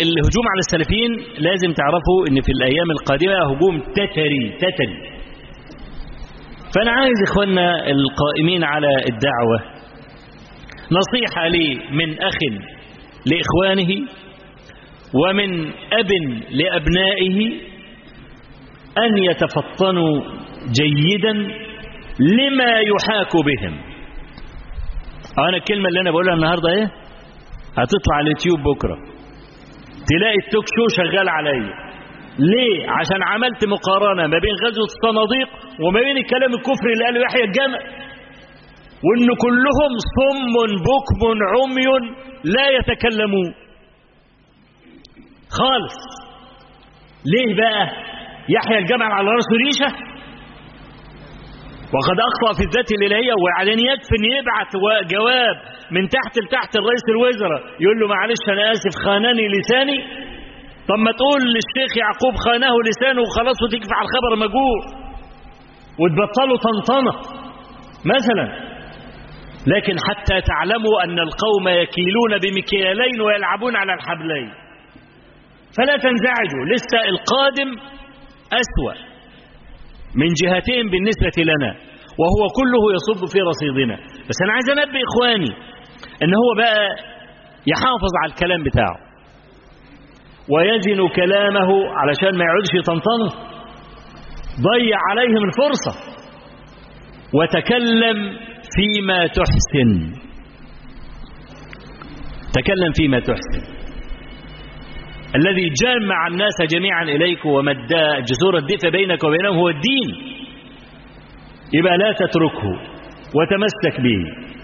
الهجوم على السلفيين لازم تعرفوا ان في الايام القادمة هجوم تتري تتري فانا عايز اخواننا القائمين على الدعوة نصيحة لي من اخ لاخوانه ومن اب لابنائه ان يتفطنوا جيدا لما يحاك بهم انا الكلمة اللي انا بقولها النهاردة ايه هتطلع على اليوتيوب بكرة تلاقي التوك شو شغال عليا ليه عشان عملت مقارنة ما بين غزوة الصناديق وما بين الكلام الكفري اللي قاله يحيى الجمل وان كلهم صم بكم عمي لا يتكلمون خالص ليه بقى يحيى الجمل على راسه ريشه وقد أخطأ في الذات الإلهية وبعدين يكفي إن يبعت جواب من تحت لتحت الرئيس الوزراء يقول له معلش أنا آسف خانني لساني طب ما تقول للشيخ يعقوب خانه لسانه وخلاص وتكفي على الخبر مجور وتبطلوا طنطنة مثلا لكن حتى تعلموا أن القوم يكيلون بمكيالين ويلعبون على الحبلين فلا تنزعجوا لسه القادم أسوأ من جهتين بالنسبة لنا وهو كله يصب في رصيدنا بس أنا عايز أنبه إخواني أن هو بقى يحافظ على الكلام بتاعه ويزن كلامه علشان ما يعودش يطنطنه ضيع عليهم الفرصة وتكلم فيما تحسن تكلم فيما تحسن الذي جمع الناس جميعا إليك ومد جسور الدفء بينك وبينهم هو الدين يبقى لا تتركه وتمسك به